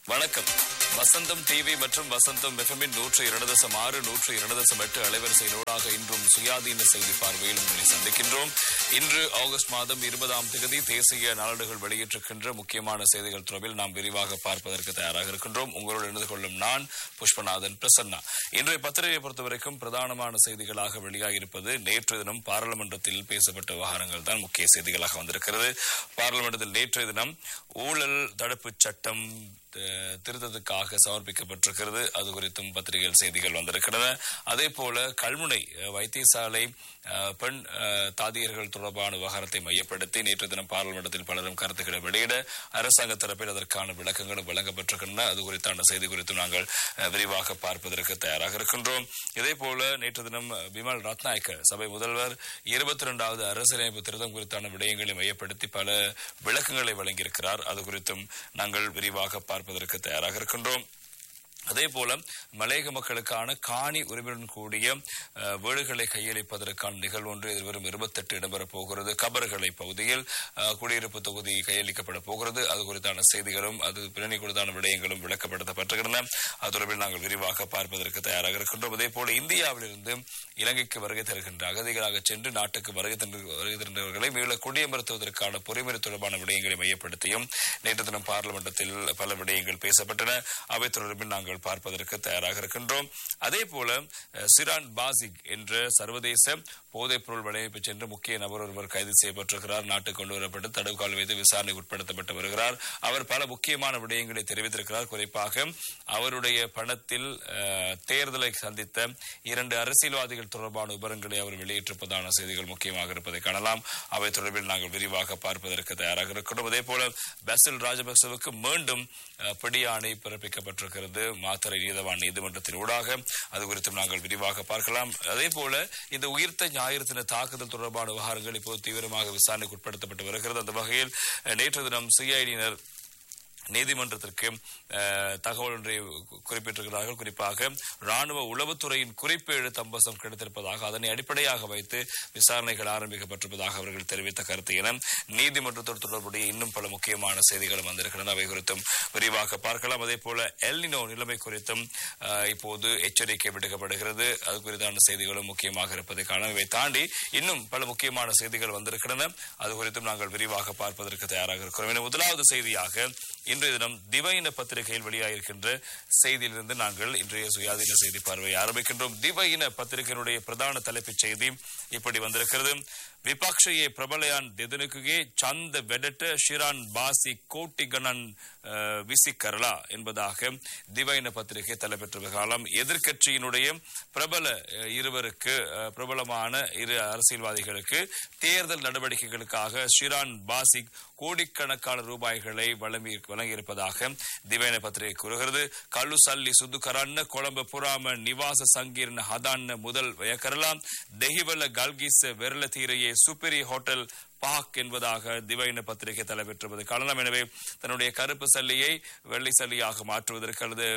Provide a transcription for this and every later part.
வணக்கம் வசந்தம் டிவி மற்றும் வசந்தம் எஃப்எம்மின் நூற்று இரண்டு தசம் ஆறு நூற்று இரண்டு தசம் எட்டு அலைவரிசையினூடாக இன்றும் சுயாதீன செய்தி பார்வையில் உங்களை சந்திக்கின்றோம் இன்று ஆகஸ்ட் மாதம் இருபதாம் தேதி தேசிய நாளேடுகள் வெளியிட்டிருக்கின்ற முக்கியமான செய்திகள் தொடர்பில் நாம் விரிவாக பார்ப்பதற்கு தயாராக இருக்கின்றோம் உங்களோடு இணைந்து கொள்ளும் நான் புஷ்பநாதன் பிரசன்னா இன்றைய பத்திரிகையை பொறுத்தவரைக்கும் பிரதானமான செய்திகளாக வெளியாகியிருப்பது நேற்று தினம் பாராளுமன்றத்தில் பேசப்பட்ட விவகாரங்கள் தான் முக்கிய செய்திகளாக வந்திருக்கிறது பாராளுமன்றத்தில் நேற்றைய தினம் ஊழல் தடுப்பு சட்டம் தி- திருத்தத்துக்காக சமர்ப்பிக்கப்பட்டிருக்கிறது அது குறித்தும் பத்திரிகைகள் செய்திகள் வந்திருக்கின்றன அதே போல கல்முனை அஹ், வைத்தியசாலை அஹ், பெண் அஹ், தாதியர்கள் தொடர்பான விவகாரத்தை மையப்படுத்தி நேற்று தினம் பாராளுமன்றத்தில் பலரும் கருத்துக்களை வெளியிட அரசாங்க தரப்பில் அதற்கான விளக்கங்களும் வழங்கப்பட்டிருக்கின்றன அது குறித்தான செய்தி குறித்தும் நாங்கள் அஹ், விரிவாக பார்ப்பதற்கு தயாராக இருக்கின்றோம் இதே போல நேற்று தினம் விமல் ரத்நாயக்க சபை முதல்வர் இருபத்தி இரண்டாவது அரசியலமைப்பு திருத்தம் குறித்தான விடயங்களை மையப்படுத்தி பல விளக்கங்களை வழங்கியிருக்கிறார் அது குறித்தும் நாங்கள் விரிவாக பார்ப்பதற்கு தயாராக இருக்கின்றோம் அதே போல மலையக மக்களுக்கான காணி உரிமையுடன் கூடிய அஹ், வீடுகளை கையளிப்பதற்கான நிகழ்வு ஒன்று எதிர்வரும் இருபத்தெட்டு இடம்பெறப் போகிறது கபர்களை பகுதியில் அஹ், குடியிருப்பு தொகுதி கையளிக்கப்பட போகிறது அது குறித்தான செய்திகளும் அது பின்னணி குறித்தான விடயங்களும் விளக்கப்படப்பட்டிருக்கின்றன அது தொடர்பில் நாங்கள் விரிவாக பார்ப்பதற்கு தயாராக இருக்கின்றோம் அதே போல இந்தியாவிலிருந்து இலங்கைக்கு வருகை தருகின்ற அகதிகளாக சென்று நாட்டுக்கு வருகை தந்து வருகை தருகின்றவர்களை மீள குடியமர்த்துவதற்கான பொறிமுறை தொடர்பான விடயங்களை மையப்படுத்தியும் நேற்று தினம் பாராளுமன்றத்தில் பல விடயங்கள் பேசப்பட்டன அவை தொடர்பில் நாங்கள் பார்ப்பதற்கு தயாராக இருக்கின்றோம் அதே போல அஹ், சிரான் பாசிக் என்ற சர்வதேச போதைப் பொருள் விளைவிப்பு சென்று முக்கிய நபர் ஒருவர் கைது செய்யப்பட்டிருக்கிறார் நாட்டுக்கு கொண்டு வரப்பட்டு தடுக்கால் வைத்து விசாரணைக்கு உட்படுத்தப்பட்டு வருகிறார் அவர் பல முக்கியமான விடயங்களை தெரிவித்திருக்கிறார் குறிப்பாக அவருடைய பணத்தில் அஹ், தேர்தலை சந்தித்த இரண்டு அரசியல்வாதிகள் தொடர்பான விவரங்களை அவர் வெளியிட்டிருப்பதான செய்திகள் முக்கியமாக இருப்பதை காணலாம் அவை தொடர்பில் நாங்கள் விரிவாக பார்ப்பதற்கு தயாராக இருக்கிறோம் அதே போல பசில் ராஜபக்சவுக்கு மீண்டும் அஹ், பிடியாணை பிறப்பிக்கப்பட்டிருக்கிறது மாத்தறை நீதவான் நீதிமன்றத்தின் ஊடாக அது குறித்தும் நாங்கள் விரிவாக பார்க்கலாம் அதே போல இந்த உயிர்த்த ஞாயிறு தின தாக்குதல் தொடர்பான விவகாரங்கள் இப்போது தீவிரமாக விசாரணைக்கு உட்படுத்தப்பட்டு வருகிறது அந்த வகையில் அஹ், நேற்று தினம் சிஐடியினர் நீதிமன்றத்திற்கு அஹ், தகவல் ஒன்றை குறிப்பிட்டிருக்கிறார்கள் குறிப்பாக ராணுவ உளவுத்துறையின் குறிப்பேடு தம்பசம் கிடைத்திருப்பதாக அதனை அடிப்படையாக வைத்து விசாரணைகள் ஆரம்பிக்கப்பட்டிருப்பதாக அவர்கள் தெரிவித்த கருத்து என நீதிமன்றத்தோடு தொடர்புடைய இன்னும் பல முக்கியமான செய்திகளும் வந்திருக்கின்றன அவை குறித்தும் விரிவாக பார்க்கலாம் அதே போல எல்னினோ நிலைமை குறித்தும் அஹ், இப்போது எச்சரிக்கை விடுக்கப்படுகிறது அது குறித்தான செய்திகளும் முக்கியமாக இருப்பதை காணலாம் இவை தாண்டி இன்னும் பல முக்கியமான செய்திகள் வந்திருக்கின்றன அது குறித்தும் நாங்கள் விரிவாக பார்ப்பதற்கு தயாராக இருக்கிறோம் என முதலாவது செய்தியாக இன்றைய தினம் திவையின பத்திரிகையில் வெளியாகிருக்கின்ற செய்தியிலிருந்து நாங்கள் இன்றைய சுயாதீன செய்தி பார்வையை ஆரம்பிக்கின்றோம் திவையின பத்திரிகையினுடைய பிரதான தலைப்புச் செய்தி இப்படி வந்திருக்கிறது ವಿಪಕ್ಷಯೇ ಪ್ರಬಲಯಾನ್ ದೆದನುಕುಗೆ ಚಂದ வெடட்ட ஷிரான் பாசி கோட்டிகணன் அஹ், விசிக்கரலா என்பதாக திவைன பத்திரிகை தலைப்பெற்ற காலம் எதிர்க்கட்சியினுடைய பிரபல அஹ், இருவருக்கு அஹ், பிரபலமான இரு அரசியல்வாதிகளுக்கு தேர்தல் நடவடிக்கைகளுக்காக ஷிரான் பாசிக் கோடிக்கணக்கான ரூபாய்களை வழங்கி வழங்கியிருப்பதாக திவைன பத்திரிகை கூறுகிறது கள்ளு சல்லி சுதுகரන්න கொழம்பு புறாம நிவாச சங்கீர்ண ஹதாන්න முதல் வயக்கரலாம் தெஹிவல கல்கிஸ் வெரல தீரையே சுப்பிரி ஹோட்டல் பாக் என்பதாக திவைன பத்திரிகை தலைப்பெற்றுவது காணலாம் எனவே தன்னுடைய கருப்பு சல்லியை வெள்ளை சல்லியாக மாற்றுவதற்கு அல்லது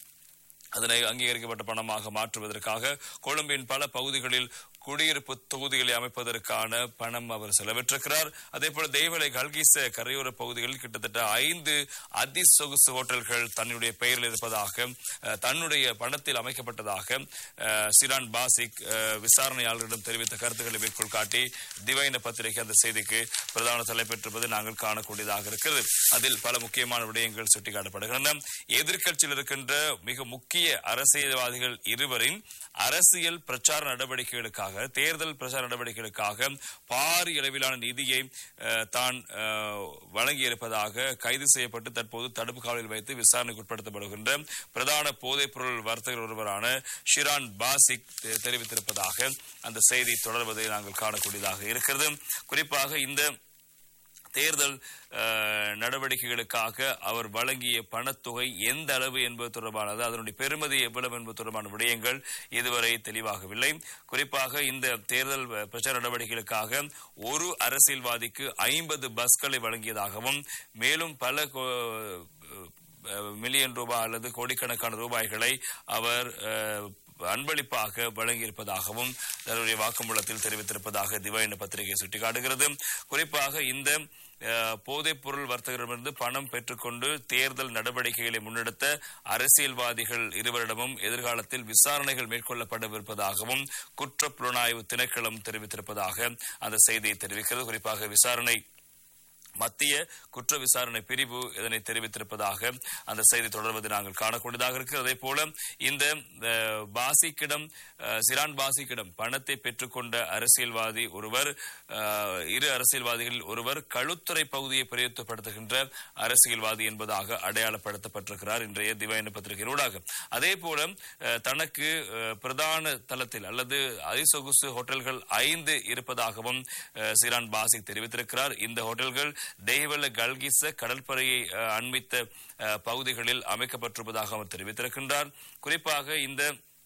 அதனை அங்கீகரிக்கப்பட்ட பணமாக மாற்றுவதற்காக கொழும்பின் பல பகுதிகளில் குடியிருப்பு தொகுதிகளை அமைப்பதற்கான பணம் அவர் செலவிட்டிருக்கிறார் அதே போல தெய்வலை கல்கிச கரையோர பகுதிகளில் கிட்டத்தட்ட ஐந்து அதிசொகுசு ஹோட்டல்கள் தன்னுடைய பெயரில் இருப்பதாக அஹ், தன்னுடைய பணத்தில் அமைக்கப்பட்டதாக அஹ், சிரான் பாசிக் அஹ், விசாரணையாளர்களிடம் தெரிவித்த கருத்துக்களை மேற்கோள் காட்டி திவைன பத்திரிகை அந்த செய்திக்கு பிரதான தலைப்பெற்றிருப்பது நாங்கள் காணக்கூடியதாக இருக்கிறது அதில் பல முக்கியமான விடயங்கள் சுட்டிக்காட்டப்படுகின்றன எதிர்க்கட்சியில் இருக்கின்ற மிக முக்கிய அரசியல்வாதிகள் இருவரின் அரசியல் பிரச்சார நடவடிக்கைகளுக்காக தேர்தல் பிரச்சார நடவடிக்கைகளுக்காக பாரிய அளவிலான நிதியை அஹ், தான் அஹ், வழங்கியிருப்பதாக கைது செய்யப்பட்டு தற்போது தடுப்பு காவலில் வைத்து விசாரணைக்கு உட்படுத்தப்படுகின்ற பிரதான போதைப் பொருள் வர்த்தகர் ஒருவரான ஷிரான் பாசிக் தெ- தெரிவித்திருப்பதாக அந்த செய்தி தொடர்வதை நாங்கள் காணக்கூடியதாக இருக்கிறது குறிப்பாக இந்த தேர்தல் அஹ், நடவடிக்கைகளுக்காக அவர் வழங்கிய பணத்தொகை எந்த அளவு என்பது தொடர்பானது அதனுடைய பெருமதி எவ்வளவு என்பது தொடர்பான விடயங்கள் இதுவரை தெளிவாகவில்லை குறிப்பாக இந்த தேர்தல் அஹ், பிரச்சார நடவடிக்கைகளுக்காக ஒரு அரசியல்வாதிக்கு ஐம்பது பஸ்களை வழங்கியதாகவும் மேலும் பல கோ- அஹ், மில்லியன் ரூபாய் அல்லது கோடிக்கணக்கான ரூபாய்களை அவர் அஹ், அன்பளிப்பாக வழங்கியிருப்பதாகவும் தன்னுடைய வாக்குமூலத்தில் தெரிவித்திருப்பதாக திவைன பத்திரிகை சுட்டிக்காட்டுகிறது குறிப்பாக இந்த அஹ், போதைப் பொருள் வர்த்தகரிடமிருந்து பணம் பெற்றுக்கொண்டு தேர்தல் நடவடிக்கைகளை முன்னெடுத்த அரசியல்வாதிகள் இருவரிடமும் எதிர்காலத்தில் விசாரணைகள் மேற்கொள்ளப்படவிருப்பதாகவும் குற்ற புலனாய்வு திணைக்களம் தெரிவித்திருப்பதாக அந்த செய்தியை தெரிவிக்கிறது குறிப்பாக விசாரணை மத்திய குற்ற விசாரணை பிரிவு இதனை தெரிவித்திருப்பதாக அந்த செய்தி தொடர்வதை நாங்கள் காணக்கூடியதாக இருக்கு அதே போல இந்த அஹ், பாசிக்கிடம் அஹ், சிரான் பாசிக்கிடம் பணத்தை பெற்றுக்கொண்ட அரசியல்வாதி ஒருவர் அஹ், இரு அரசியல்வாதிகளில் ஒருவர் களுத்துறை பகுதியை பிரயோகப்படுத்துகின்ற அரசியல்வாதி என்பதாக அடையாளப்படுத்தப்பட்டிருக்கிறார் இன்றைய திவாயன பத்திரிகையினூடாக அதே போல அஹ், தனக்கு அஹ், பிரதான தளத்தில் அல்லது அதிசொகுசு ஹோட்டல்கள் ஐந்து இருப்பதாகவும் அஹ், சிரான் பாசிக் தெரிவித்திருக்கிறார் இந்த ஹோட்டல்கள் டெய்வல கல்கிச கடற்படையை அஹ், அண்மித்த அஹ், பகுதிகளில் அமைக்கப்பட்டிருப்பதாக அவர் தெரிவித்திருக்கின்றார் குறிப்பாக இந்த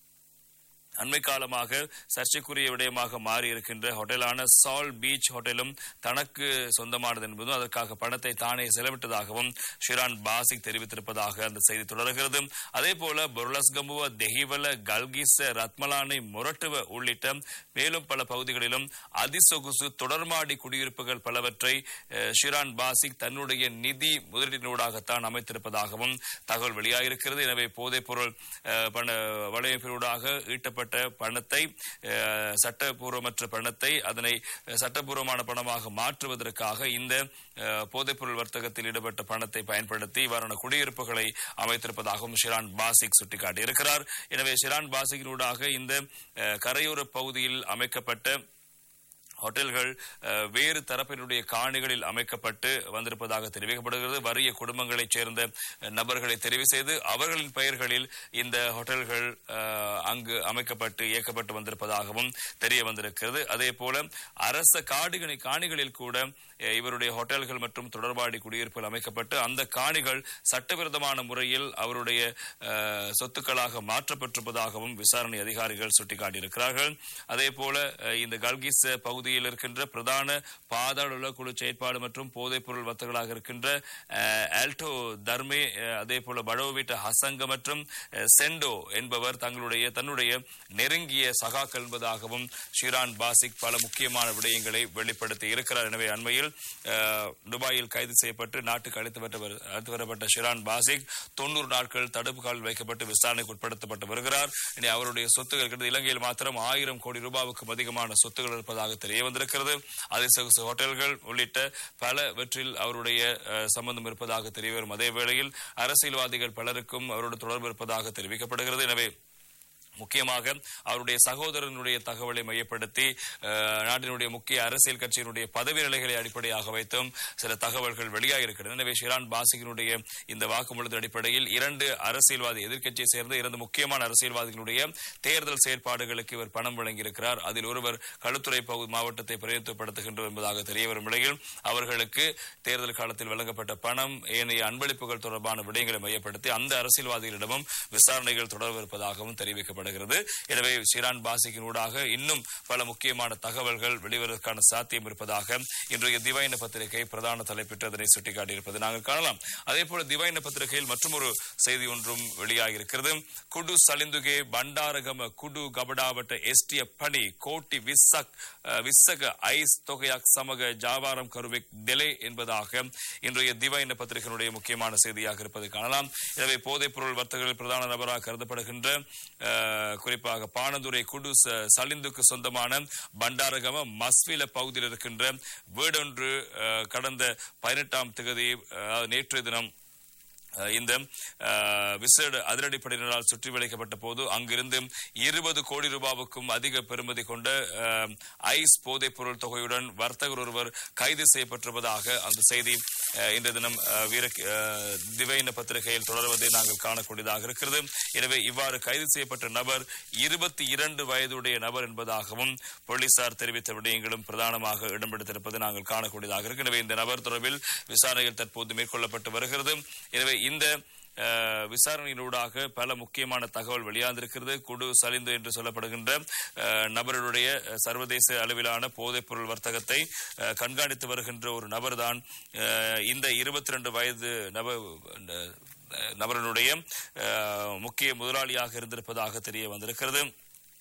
அண்மை காலமாக சர்ச்சைக்குரிய விடயமாக மாறி இருக்கின்ற ஹோட்டலான சால் பீச் ஹோட்டலும் தனக்கு சொந்தமானது என்பதும் அதற்காக பணத்தை தானே செலவிட்டதாகவும் ஷிரான் பாசிக் தெரிவித்திருப்பதாக அந்த செய்தி தொடர்கிறது அதே போல பொருளஸ்கம்புவ தெஹிவல கல்கிச ரத்மலானை முரட்டுவ உள்ளிட்ட மேலும் பல பகுதிகளிலும் அதிசொகுசு தொடர்மாடி குடியிருப்புகள் பலவற்றை அஹ், ஷிரான் பாசிக் தன்னுடைய நிதி முதலீட்டினூடாகத்தான் அமைத்திருப்பதாகவும் தகவல் வெளியாகிருக்கிறது எனவே போதைப் பொருள் அஹ், பண வலையமைப்பினூடாக ஈட்டப்பட்ட பணத்தை அஹ், சட்டபூர்வமற்ற பணத்தை அதனை அஹ், சட்டபூர்வமான பணமாக மாற்றுவதற்காக இந்த அஹ், போதைப்பொருள் வர்த்தகத்தில் ஈடுபட்ட பணத்தை பயன்படுத்தி இவ்வாறான குடியிருப்புகளை அமைத்திருப்பதாகவும் ஷிரான் பாசிக் சுட்டிக்காட்டியிருக்கிறார் எனவே ஷிரான் பாசிக்கினூடாக இந்த அஹ், கரையோர பகுதியில் அமைக்கப்பட்ட ஹோட்டல்கள் அஹ், வேறு தரப்பினுடைய காணிகளில் அமைக்கப்பட்டு வந்திருப்பதாக தெரிவிக்கப்படுகிறது வறிய குடும்பங்களைச் சேர்ந்த அஹ், நபர்களை தெரிவு செய்து அவர்களின் பெயர்களில் இந்த ஹோட்டல்கள் அஹ், அங்கு அமைக்கப்பட்டு இயக்கப்பட்டு வந்திருப்பதாகவும் தெரிய வந்திருக்கிறது அதே போல அரச காடுகளை காணிகளில் கூட அஹ், இவருடைய ஹோட்டல்கள் மற்றும் தொடர்பாடி குடியிருப்புகள் அமைக்கப்பட்டு அந்த காணிகள் சட்டவிரோதமான முறையில் அவருடைய அஹ், சொத்துக்களாக மாற்றப்பட்டிருப்பதாகவும் விசாரணை அதிகாரிகள் சுட்டிக்காட்டியிருக்கிறார்கள் அதே போல அஹ், இந்த கல்கிஸ் பகுதியில் இருக்கின்ற பிரதான பாதாள குழு செயற்பாடு மற்றும் போதைப்பொருள் வர்த்தகர்களாக இருக்கின்ற அஹ், ஆல்டோ தர்மே அஹ், அதே போல படோவிட்ட ஹசங்க மற்றும் அஹ், செண்டோ என்பவர் தங்களுடைய தன்னுடைய நெருங்கிய சகாக்கள் என்பதாகவும் ஷிரான் பாசிக் பல முக்கியமான விடயங்களை வெளிப்படுத்தி இருக்கிறார் எனவே அண்மையில் அஹ், துபாயில் கைது செய்யப்பட்டு நாட்டுக்கு அழைத்து வரப்பட்ட அழைத்து வரப்பட்ட ஷிரான் பாசிக் தொண்ணூறு நாட்கள் தடுப்பு கால் வைக்கப்பட்டு விசாரணைக்கு உட்படுத்தப்பட்டு வருகிறார் இனி அவருடைய சொத்துக்கள் இருக்கிறது இலங்கையில் மாத்திரம் ஆயிரம் கோடி ரூபாவுக்கும் அதிகமான சொத்துக்கள் இருப்பதாக தெரிய வந்திருக்கிறது அதிசொகுசு ஹோட்டல்கள் உள்ளிட்ட பலவற்றில் அவருடைய அஹ், சம்பந்தம் இருப்பதாக தெரிய வரும் அதே வேளையில் அரசியல்வாதிகள் பலருக்கும் அவரோடு தொடர்பு இருப்பதாக தெரிவிக்கப்படுகிறது எனவே முக்கியமாக அவருடைய சகோதரனுடைய தகவலை மையப்படுத்தி அஹ், நாட்டினுடைய முக்கிய அரசியல் கட்சியினுடைய பதவி நிலைகளை அடிப்படையாக வைத்தும் சில தகவல்கள் வெளியாகியிருக்கின்றன எனவே ஷிரான் பாசிகினுடைய இந்த வாக்குமூலத்தின் அடிப்படையில் இரண்டு அரசியல்வாதி எதிர்க்கட்சியை சேர்ந்த இரண்டு முக்கியமான அரசியல்வாதிகளுடைய தேர்தல் செயற்பாடுகளுக்கு இவர் பணம் வழங்கியிருக்கிறார் அதில் ஒருவர் களுத்துறை பகுதி மாவட்டத்தை பிரதிநிதித்துவப்படுத்துகின்றோம் என்பதாக தெரிய வரும் நிலையில் அவர்களுக்கு தேர்தல் காலத்தில் வழங்கப்பட்ட பணம் ஏனைய அன்பளிப்புகள் தொடர்பான விடயங்களை மையப்படுத்தி அந்த அரசியல்வாதிகளிடமும் விசாரணைகள் தொடர்பிருப்பதாகவும் தெரிவிக்கப்படுகிறது எனவே ஷிரான் பாசிக்கின் ஊடாக இன்னும் பல முக்கியமான தகவல்கள் வெளிவருவதற்கான சாத்தியம் இருப்பதாக இன்றைய திவைன பத்திரிகை பிரதான தலைப்பிட்டு அதனை சுட்டிக்காட்டியிருப்பதை நாங்கள் காணலாம் அதே போல திவைன பத்திரிகையில் மற்றொரு செய்தி ஒன்றும் வெளியாகியிருக்கிறது குடு சலிந்துகே பண்டாரகம குடு கபடாவட்ட எஸ்டிய பணி கோட்டி விசக் அஹ், விசக ஐஸ் தொகையாக் சமக ஜாவாரம் கருவிக் டெலே என்பதாக இன்றைய திவைன பத்திரிகையினுடைய முக்கியமான செய்தியாக இருப்பதை காணலாம் எனவே போதைப் பொருள் வர்த்தகர்கள் பிரதான நபராக கருதப்படுகின்ற அஹ், குறிப்பாக பானதுரை குடு ச- சலிந்துக்கு சொந்தமான பண்டாரகம மஸ்வில பகுதியில் இருக்கின்ற வீடொன்று அஹ், கடந்த பதினெட்டாம் திகதி அஹ், நேற்றைய தினம் அஹ், இந்த அஹ், விசேட அதிரடிப்படையினரால் சுற்றி வளைக்கப்பட்ட போது அங்கிருந்து இருபது கோடி ரூபாவுக்கும் அதிக பெறுமதி கொண்ட அஹ், ஐஸ் போதைப் பொருள் தொகையுடன் வர்த்தகர் ஒருவர் கைது செய்யப்பட்டிருப்பதாக அந்த செய்தி அஹ், இன்றைய தினம் அஹ், வீர அஹ், திவைன பத்திரிகையில் தொடர்வதை நாங்கள் காணக்கூடியதாக இருக்கிறது எனவே இவ்வாறு கைது செய்யப்பட்ட நபர் இருபத்தி இரண்டு வயதுடைய நபர் என்பதாகவும் போலீசார் தெரிவித்த விடயங்களும் பிரதானமாக இடம்பெடுத்திருப்பதை நாங்கள் காணக்கூடியதாக இருக்கு எனவே இந்த நபர் தொடர்பில் விசாரணைகள் தற்போது மேற்கொள்ளப்பட்டு வருகிறது எனவே இந்த அஹ், விசாரணையினூடாக பல முக்கியமான தகவல் வெளியாந்திருக்கிறது குடு சலிந்து என்று சொல்லப்படுகின்ற அஹ், நபருடைய அஹ், சர்வதேச அளவிலான போதைப்பொருள் வர்த்தகத்தை அஹ், கண்காணித்து வருகின்ற ஒரு நபர்தான் அஹ், இந்த இருபத்தி ரெண்டு வயது நபர் அஹ், நபரனுடைய அஹ், முக்கிய முதலாளியாக இருந்திருப்பதாக தெரிய வந்திருக்கிறது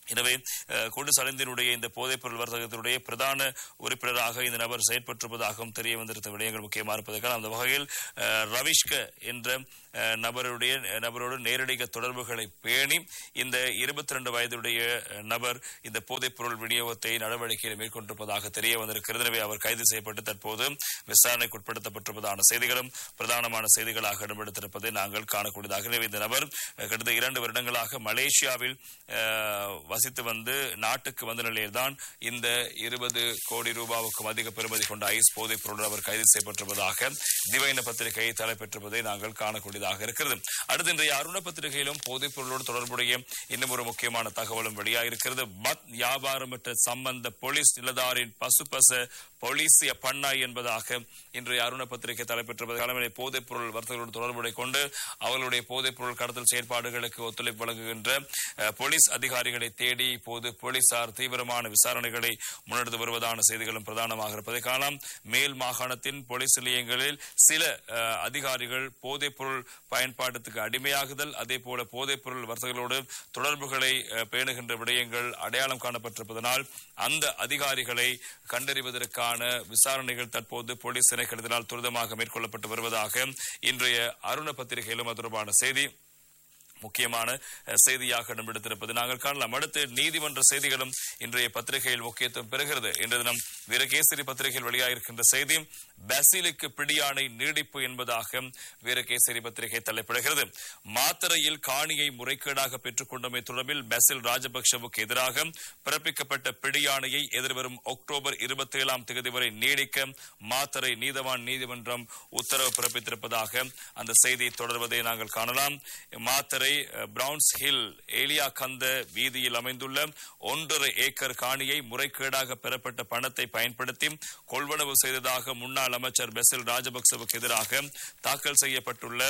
எனவே அஹ், கொண்டு சலந்தினுடைய இந்த போதைப்பொருள் வர்த்தகத்தினுடைய பிரதான உறுப்பினராக இந்த நபர் செயற்பட்டிருப்பதாகவும் தெரிய வந்திருந்த விடயங்கள் முக்கியமாக இருப்பதற்கான அந்த வகையில் அஹ், ரவிஷ்க என்ற அஹ், நபருடைய நபரோடு நேரடி தொடர்புகளை பேணி இந்த இருபத்தி ரெண்டு வயதுடைய அஹ், நபர் இந்த போதைப்பொருள் விநியோகத்தை நடவடிக்கையில் மேற்கொண்டிருப்பதாக தெரிய வந்திருக்கிறது எனவே அவர் கைது செய்யப்பட்டு தற்போது விசாரணைக்கு உட்படுத்தப்பட்டிருப்பதான செய்திகளும் பிரதானமான செய்திகளாக இடம்பெடுத்திருப்பதை நாங்கள் காணக்கூடியதாக எனவே இந்த நபர் அஹ், கிட்டத்தட்ட இரண்டு வருடங்களாக மலேசியாவில் அஹ், வசித்து வந்து நாட்டுக்கு வந்த நிலையில்தான் இந்த இருபது கோடி ரூபாவுக்கும் அதிக பெறுமதி கொண்ட ஐஸ் போதைப் பொருள் அவர் கைது செய்யப்பட்டிருப்பதாக திவைன பத்திரிகை தலைப்பெற்றிருப்பதை நாங்கள் காணக்கூடியதாக இருக்கிறது அடுத்து இன்றைய அருண பத்திரிகையிலும் போதைப் பொருளோடு தொடர்புடைய இன்னும் ஒரு முக்கியமான தகவலும் வெளியாகிருக்கிறது பத் வியாபாரமற்ற சம்பந்த போலீஸ் நிலதாரின் பசுபச பொலிசிய பண்ணாய் என்பதாக இன்றைய அருண பத்திரிகை தலைப்பெற்றிருப்பது தலைமை போதைப் பொருள் வர்த்தகர்களோடு தொடர்புடைய கொண்டு அவர்களுடைய போதைப் பொருள் கடத்தல் செயற்பாடுகளுக்கு ஒத்துழைப்பு வழங்குகின்ற அஹ், போலீஸ் அதிகாரிகளை தேடி இப்போது போலீசார் தீவிரமான விசாரணைகளை முன்னெடுத்து வருவதான செய்திகளும் பிரதானமாக இருப்பதை காணலாம் மேல் மாகாணத்தின் போலீஸ் நிலையங்களில் சில அஹ், அதிகாரிகள் போதைப் பொருள் பயன்பாட்டுக்கு அடிமையாகுதல் அதே போல போதைப் பொருள் வர்த்தகர்களோடு தொடர்புகளை அஹ், பேணுகின்ற விடயங்கள் அடையாளம் காணப்பட்டிருப்பதனால் அந்த அதிகாரிகளை கண்டறிவதற்கான விசாரணைகள் தற்போது போலீஸ் திணைக்களத்தினால் துரிதமாக மேற்கொள்ளப்பட்டு வருவதாக இன்றைய அருண பத்திரிகையிலும் அது தொடர்பான செய்தி முக்கியமான அஹ், செய்தியாக இடம்பெடுத்திருப்பது நாங்கள் காணலாம் அடுத்து நீதிமன்ற செய்திகளும் இன்றைய பத்திரிகையில் முக்கியத்துவம் பெறுகிறது இன்று தினம் வீரகேசரி பத்திரிகையில் வெளியாகிருக்கின்ற செய்தி பசிலுக்கு பிடியாணை நீடிப்பு என்பதாக வீரகேசரி பத்திரிகை தலைப்பிடுகிறது மாத்தரையில் காணியை முறைகேடாக பெற்றுக் கொண்டமை தொடர்பில் பசில் ராஜபக்சவுக்கு எதிராக பிறப்பிக்கப்பட்ட பிடியாணையை எதிர்வரும் அக்டோபர் இருபத்தி ஏழாம் தேதி வரை நீடிக்க மாத்தரை நீதவான் நீதிமன்றம் உத்தரவு பிறப்பித்திருப்பதாக அந்த செய்தி தொடர்வதை நாங்கள் காணலாம் மாத்தரை அஹ், பிரவுன்ஸ் ஹில் ஏலியா கந்த வீதியில் அமைந்துள்ள ஒன்றரை ஏக்கர் காணியை முறைகேடாக பெறப்பட்ட பணத்தை பயன்படுத்தி கொள்வனவு செய்ததாக முன்னாள் அமைச்சர் பெசில் ராஜபக்சவுக்கு எதிராக தாக்கல் செய்யப்பட்டுள்ள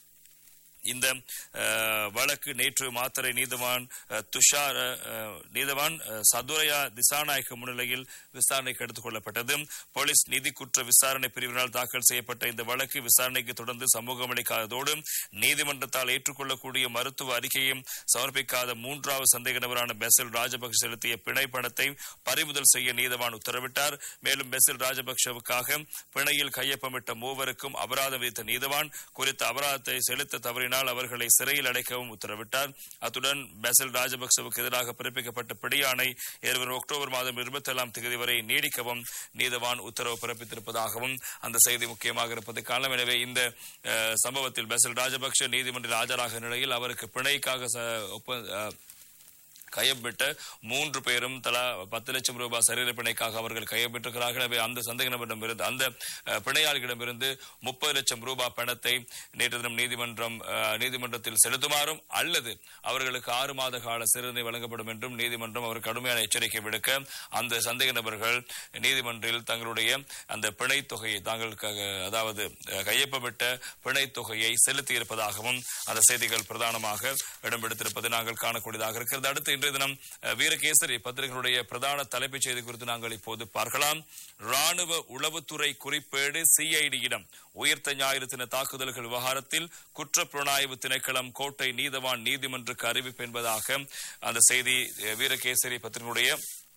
இந்த அஹ், வழக்கு நேற்று மாத்தரை நீதிவான் அஹ், துஷார் அஹ், நீதிவான் அஹ், சதுரையா திசாநாயக்க முன்னிலையில் விசாரணைக்கு எடுத்துக் கொள்ளப்பட்டது போலீஸ் நிதி குற்ற விசாரணை பிரிவினால் தாக்கல் செய்யப்பட்ட இந்த வழக்கு விசாரணைக்கு தொடர்ந்து சமூகம் அளிக்காததோடு நீதிமன்றத்தால் ஏற்றுக்கொள்ளக்கூடிய மருத்துவ அறிக்கையும் சமர்ப்பிக்காத மூன்றாவது சந்தேக நபரான பெசில் ராஜபக்ஷ செலுத்திய பிணை பணத்தை பறிமுதல் செய்ய நீதிவான் உத்தரவிட்டார் மேலும் பெசில் ராஜபக்ஷவுக்காக பிணையில் கையொப்பமிட்ட மூவருக்கும் அபராதம் விதித்த நீதிவான் குறித்த அபராதத்தை செலுத்த தவறினால் அவர்களை சிறையில் அடைக்கவும் உத்தரவிட்டார் அத்துடன் பெசில் ராஜபக்சவுக்கு எதிராக பிறப்பிக்கப்பட்ட பிடியாணை எதிர்வரும் அக்டோபர் மாதம் இருபத்தி ஏழாம் தேதி வரை நீடிக்கவும் நீதவான் உத்தரவு பிறப்பித்திருப்பதாகவும் அந்த செய்தி முக்கியமாக இருப்பதை காரணம் எனவே இந்த அஹ், சம்பவத்தில் பெசில் ராஜபக்ஷ நீதிமன்றில் ஆஜராக நிலையில் அவருக்கு பிணைக்காக ச- ஒப்ப அஹ், கையொப்பிட்ட மூன்று பேரும் தலா பத்து லட்சம் ரூபாய் சரீர பிணைக்காக அவர்கள் கையொப்பிட்டிருக்கிறார்கள் எனவே அந்த சந்தேக நபரிடமிருந்து அந்த அஹ், பிணையாளிகளிடமிருந்து முப்பது லட்சம் ரூபாய் பணத்தை நேற்று தினம் நீதிமன்றம் அஹ், நீதிமன்றத்தில் செலுத்துமாறும் அல்லது அவர்களுக்கு ஆறு மாத கால சிறுநீர் வழங்கப்படும் என்றும் நீதிமன்றம் அவர் கடுமையான எச்சரிக்கை விடுக்க அந்த சந்தேக நபர்கள் நீதிமன்றில் தங்களுடைய அந்த பிணை தொகையை தாங்கள் க- அதாவது அஹ், கையொப்பமிட்ட பிணை தொகையை செலுத்தி இருப்பதாகவும் அந்த செய்திகள் பிரதானமாக இடம்பெடுத்திருப்பதை நாங்கள் காணக்கூடியதாக இருக்கிறது அடுத்து இன்றைய தினம் அஹ், வீரகேசரி பத்திரிகைகளுடைய பிரதான தலைப்புச் செய்தி குறித்து நாங்கள் இப்போது பார்க்கலாம் ராணுவ உளவுத்துறை குறிப்பேடு சிஐடியிடம் உயிர்த்த ஞாயிறு தின தாக்குதல்கள் விவகாரத்தில் குற்ற புலனாய்வு திணைக்களம் கோட்டை நீதவான் நீதிமன்றுக்கு அறிவிப்பு என்பதாக அந்த செய்தி அஹ், வீரகேசரி பத்திரிகையுடைய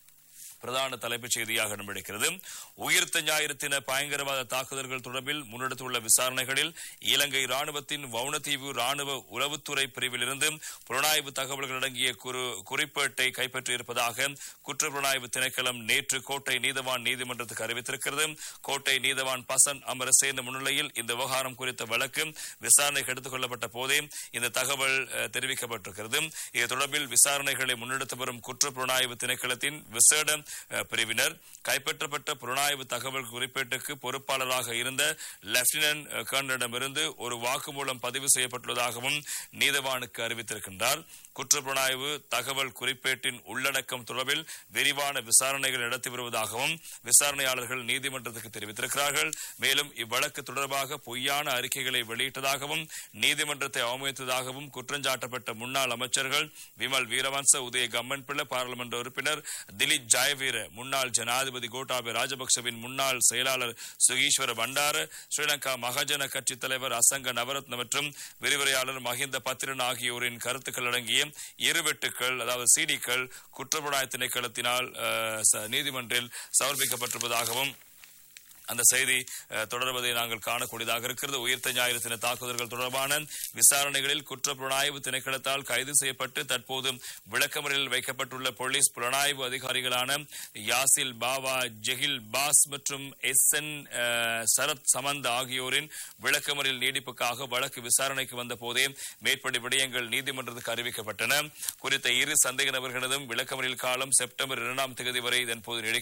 பிரதான தலைப்புச் செய்தியாக இடம்பெடுக்கிறது உயிர்த்த ஞாயிறு தின பயங்கரவாத தாக்குதல்கள் தொடர்பில் முன்னெடுத்துள்ள விசாரணைகளில் இலங்கை ராணுவத்தின் வவுனதீவு ராணுவ உளவுத்துறை பிரிவிலிருந்து புலனாய்வு தகவல்கள் அடங்கிய குறு- குறிப்பேட்டை கைப்பற்றியிருப்பதாக குற்ற புலனாய்வு திணைக்களம் நேற்று கோட்டை நீதவான் நீதிமன்றத்துக்கு அறிவித்திருக்கிறது கோட்டை நீதவான் பசன் அமரசேன முன்னிலையில் இந்த விவகாரம் குறித்த வழக்கு விசாரணைக்கு எடுத்துக் கொள்ளப்பட்ட போதே இந்த தகவல் அஹ், தெரிவிக்கப்பட்டிருக்கிறது இது தொடர்பில் விசாரணைகளை முன்னெடுத்து வரும் குற்ற புலனாய்வு திணைக்களத்தின் விசேட அஹ், பிரிவினர் கைப்பற்றப்பட்ட புலனாய்வு தகவல் குறிப்பேட்டுக்கு பொறுப்பாளராக இருந்த லெப்டினன்ட் அஹ், கர்னலிடமிருந்து ஒரு வாக்குமூலம் பதிவு செய்யப்பட்டுள்ளதாகவும் நீதவானுக்கு அறிவித்திருக்கின்றார் குற்றப்புலனாய்வு தகவல் குறிப்பேட்டின் உள்ளடக்கம் தொடர்பில் விரிவான விசாரணைகள் நடத்தி வருவதாகவும் விசாரணையாளர்கள் நீதிமன்றத்துக்கு தெரிவித்திருக்கிறார்கள் மேலும் இவ்வழக்கு தொடர்பாக பொய்யான அறிக்கைகளை வெளியிட்டதாகவும் நீதிமன்றத்தை அவமதித்ததாகவும் குற்றஞ்சாட்டப்பட்ட முன்னாள் அமைச்சர்கள் விமல் வீரவன்ச உதய கம்மன் பிள்ளை பாராளுமன்ற உறுப்பினர் திலீப் ஜாயவர்தன ஜெயவீர முன்னாள் ஜனாதிபதி கோட்டாபய ராஜபக்சவின் முன்னாள் செயலாளர் சுகீஸ்வர பண்டார ஸ்ரீலங்கா மகஜன கட்சித் தலைவர் அசங்க நவரத்ன மற்றும் விரிவுரையாளர் மஹிந்த பத்திரன் ஆகியோரின் கருத்துக்கள் அடங்கிய இருவெட்டுக்கள் அதாவது சிடிக்கள் குற்றப்புலனாய்வு திணைக்களத்தினால் அஹ், ச- நீதிமன்றில் சமர்ப்பிக்கப்பட்டிருப்பதாகவும் அந்த செய்தி அஹ், தொடர்வதை நாங்கள் காணக்கூடியதாக இருக்கிறது உயிர்த்த ஞாயிறு தின தாக்குதல்கள் தொடர்பான விசாரணைகளில் குற்றப்புலனாய்வு திணைக்களத்தால் கைது செய்யப்பட்டு தற்போது விளக்கமறியலில் வைக்கப்பட்டுள்ள போலீஸ் புலனாய்வு அதிகாரிகளான யாசில் பாவா ஜெகில் பாஸ் மற்றும் எஸ் என் சரத் சமந்த் ஆகியோரின் விளக்கமறியல் நீடிப்புக்காக வழக்கு விசாரணைக்கு வந்த போதே மேற்படி விடயங்கள் நீதிமன்றத்துக்கு அறிவிக்கப்பட்டன குறித்த இரு சந்தேக நபர்களதும் விளக்கமறியல் காலம் செப்டம்பர் இரண்டாம் தேதி வரை இதன்போது நீடிக்க